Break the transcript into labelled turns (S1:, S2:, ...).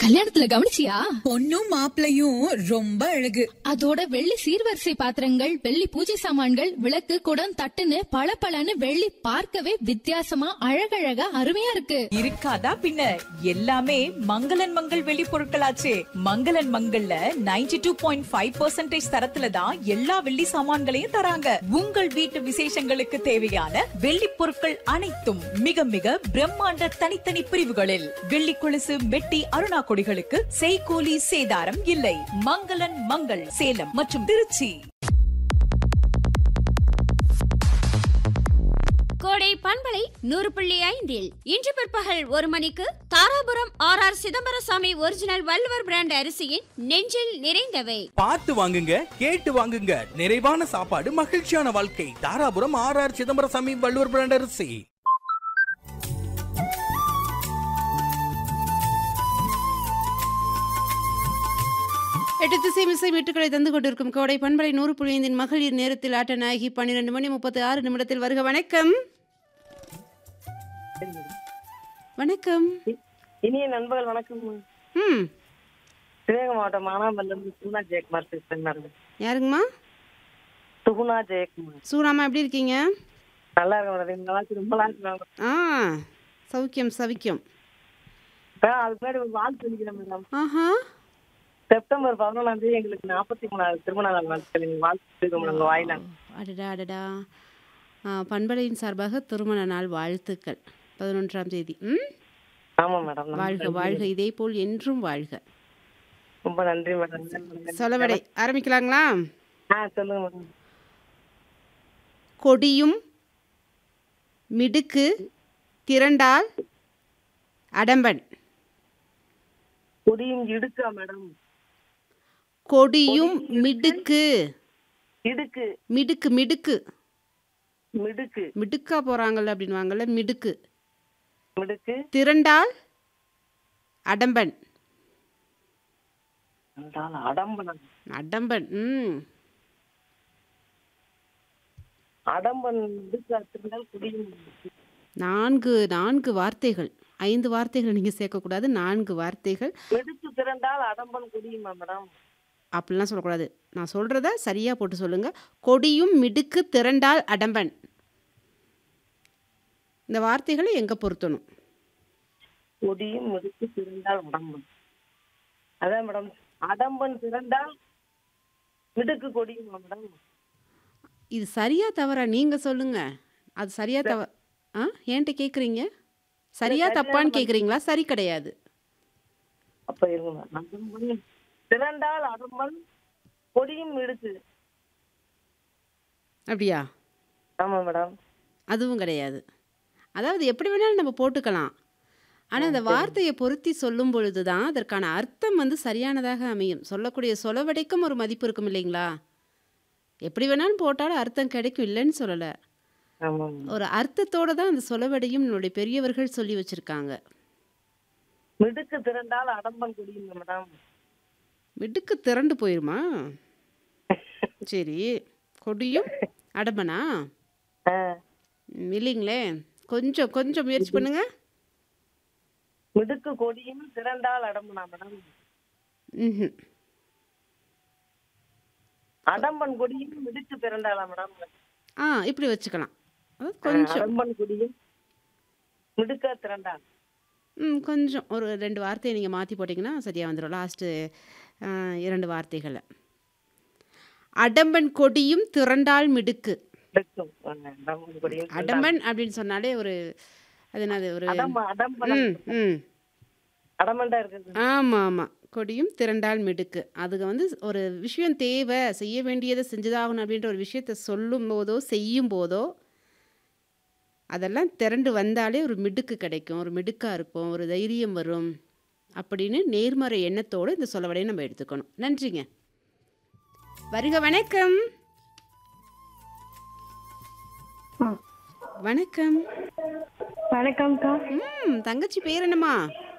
S1: கல்யாணத்துல கவனிச்சியா
S2: பொண்ணும் மாப்பிளையும் ரொம்ப அழகு
S1: அதோட வெள்ளி சீர்வரிசை பாத்திரங்கள் வெள்ளி பூஜை சாமான்கள் விளக்கு குடம் தட்டுன்னு பளபளன்னு வெள்ளி பார்க்கவே வித்தியாசமா அழகழகா அருமையா இருக்கு
S3: இருக்காதா பின்ன எல்லாமே மங்களன் மங்கள் வெளி பொருட்களாச்சே மங்களன் மங்கள்ல 92.5% டூ பாயிண்ட் ஃபைவ் தரத்துல தான் எல்லா வெள்ளி சாமான்களையும் தராங்க உங்கள் வீட்டு விசேஷங்களுக்கு தேவையான வெள்ளி பொருட்கள் அனைத்தும் மிக மிக பிரம்மாண்ட தனித்தனி பிரிவுகளில் வெள்ளி கொலுசு மெட்டி அருணா கொடிகளுக்கு செய்கூலி சேதாரம் இல்லை மங்களன் மங்கள் சேலம் மற்றும் திருச்சி
S4: கோடை பண்பலை நூறு புள்ளி ஐந்தில் இன்று பிற்பகல் ஒரு மணிக்கு Dharapuram R R Chidambarasamy original Valluvar brand அரிசியின் நெஞ்சில் நிறைந்தவை
S5: பார்த்து வாங்குங்க கேட்டு வாங்குங்க நிறைவான சாப்பாடு மகிழ்ச்சியான வாழ்க்கை Dharapuram R R Chidambarasamy Valluvar brand அரிசி
S6: எட்டு திசை மிசை மீட்டுக்களை தந்து கொண்டிருக்கும் கோடை பண்பலை நூறு புள்ளியந்தின் மகளிர் நேரத்தில் ஆட்ட நாயகி பன்னிரெண்டு மணி முப்பத்தி ஆறு நிமிடத்தில் வருக வணக்கம் வணக்கம்
S7: இனிய நண்பர்கள் வணக்கம்
S6: ம்
S7: சிவகங்கை மாவட்டம் மானாமல்லிருந்து சுகுணா ஜெயக்குமார் பேசுறேன் மேடம்
S6: யாருங்கம்மா
S7: சுகுணா ஜெயக்குமார்
S6: சூராமா எப்படி இருக்கீங்க
S7: நல்லா இருக்கேன் மேடம் நல்லா இருக்கு ரொம்ப நல்லா இருக்கு மேடம்
S6: ஆ சௌக்கியம் சவிக்கியம்
S7: மேடம், அதுக்கு முன்னாடி ஒரு வாழ்த்து சொல்லிக்கிறேன் மேடம்
S6: ஆஹா
S7: செப்டம்பர் பதினொன்றாம் தேதி எங்களுக்கு நாற்பத்தி மூணாவது திருமண நாள் வாழ்த்து நீங்க வாழ்த்து சொல்லிருக்கோம் மேடம் உங்க வாயில
S6: அடடா அடடா ஆ, பண்பலையின் சார்பாக திருமண நாள் வாழ்த்துக்கள் பதினொன்றாம் தேதி ம்
S7: ஆமா மேடம் ரொம்ப
S6: வாழ்க
S7: நன்றி.
S6: வாழ்க இதே போல் என்றும் வாழ்க
S7: ரொம்ப நன்றி மேடம்
S6: சொலவடை ஆரம்பிக்கலாங்களா
S7: ஆ சொல்லுங்க மேடம்
S6: கொடியும் மிடுக்கு திரண்டால் அடம்பன்
S7: குடியும் இடுக்கா மேடம்
S6: கொடியும் மிடுக்கு
S7: இடுக்கு
S6: மிடுக்கு மிடுக்கு
S7: மிடுக்கு
S6: மிடுக்கா போறாங்கல்ல அப்படின்வாங்கல்ல மிடுக்கு
S7: மிடுக்கு
S6: திரண்டால் அடம்பன்
S7: என்றால் அடம்பனம்
S6: அடம்பன் ம்
S7: அடம்பன் இடுக்கு அத்திருந்தால் குடியும் இடுக்கு.
S6: நான்கு நான்கு வார்த்தைகள் ஐந்து வார்த்தைகள் நீங்கள் சேர்க்கக்கூடாது நான்கு வார்த்தைகள்
S7: மிடுக்கு திறந்தால் அடம்பன் குடியுமா மேடம்
S6: அப்படிலாம் சொல்லக்கூடாது நான் சொல்கிறத சரியாக போட்டு சொல்லுங்கள் கொடியும் மிடுக்கு திரண்டால் அடம்பன் இந்த வார்த்தைகளை எங்கே பொருத்தணும்
S7: கொடியும் மிடுக்கு திறந்தால் அடம்பன் அதான் மேடம் அடம்பன் திறந்தால் மிடுக்கு கொடியுமா மேடம்
S6: இது சரியா தவறா நீங்கள் சொல்லுங்கள் அது சரியா தவ ஆ ஏன்ட்ட கேட்குறீங்க சரியா
S7: சரியான
S6: தப்பான்னு
S7: பதில்.
S6: கேட்குறீங்களா சரி கிடையாது
S7: அப்ப இருங்க அடம்பன் திறந்தால் அடம்பன் கொடியும் மிடுக்கு
S6: அப்படியா
S7: ஆமா மேடம்
S6: அதுவும் கிடையாது அதாவது எப்படி வேணாலும் நம்ம போட்டுக்கலாம் ஆனால் அந்த வார்த்தையை பொருத்தி சொல்லும் பொழுது தான் அதற்கான அர்த்தம் வந்து சரியானதாக அமையும் சொல்லக்கூடிய சொலவடைக்கும் ஒரு மதிப்பு இருக்கும் இல்லைங்களா எப்படி வேணாலும் போட்டாலும் அர்த்தம் கிடைக்கும் இல்லைன்னு சொல்லலை
S7: ஆமா
S6: ஒரு அர்த்தத்தோடு தான் அந்த சொலவடையும் நம்மளுடைய பெரியவர்கள் சொல்லி வச்சுருக்காங்க
S7: மிடுக்கு திறந்தால் அடம்பன் கொடியுமா மேடம்
S6: மிடுக்கு திரண்டு போயிருமா சரி கொடியும் அடம்பனா
S7: ஆ,
S6: ம், இல்லைங்களே கொஞ்சம் கொஞ்சம் முயற்சி பண்ணுங்க
S7: மிடுக்கு கொடியும் திறந்தால் அடம்பனா மேடம்
S6: ம்
S7: அடம்பன் கொடியும் மிடுக்கு திறந்தாளா மேடம்
S6: ஆ இப்படி வச்சுக்கலாம் அதாவது கொஞ்சம்
S7: அடம்பன் கொடியும் மிடுக்கா திறந்தாள்
S6: ம் கொஞ்சம் ஒரு ரெண்டு வார்த்தையை நீங்கள் மாற்றி போட்டிங்கன்னா சரியாக வந்துடும் லாஸ்ட்டு இரண்டு வார்த்தைகளை அடம்பன் கொடியும் திரண்டால் மிடுக்கு
S7: மிடுக்கும் ஆ, அடம்பன் கொடியும் திறந்தாள்.
S6: அடம்பன் அப்படின்னு சொன்னாலே ஒரு அது என்னது ஒரு
S7: அடம்ப அடம்பன்
S6: ம் ம்
S7: அடமண்டா இருக்குது
S6: ஆமாம் ஆமாம் கொடியும் திரண்டால் மிடுக்கு அதுக்கு வந்து ஒரு விஷயம் தேவை செய்ய வேண்டியதை செஞ்சுதாகணும் அப்படின்ற ஒரு விஷயத்தை சொல்லும் போதோ செய்யும் போதோ அதெல்லாம் திரண்டு வந்தாலே ஒரு மிடுக்கு கிடைக்கும் ஒரு மிடுக்காக இருக்கும் ஒரு தைரியம் வரும் அப்படின்னு நேர்மறை எண்ணத்தோடு இந்த சொலவடையை நம்ம எடுத்துக்கணும் நன்றிங்க வருக வணக்கம்
S8: ஆ.
S6: வணக்கம்
S8: வணக்கம்க்கா
S6: ம் தங்கச்சி பேர் என்னம்மா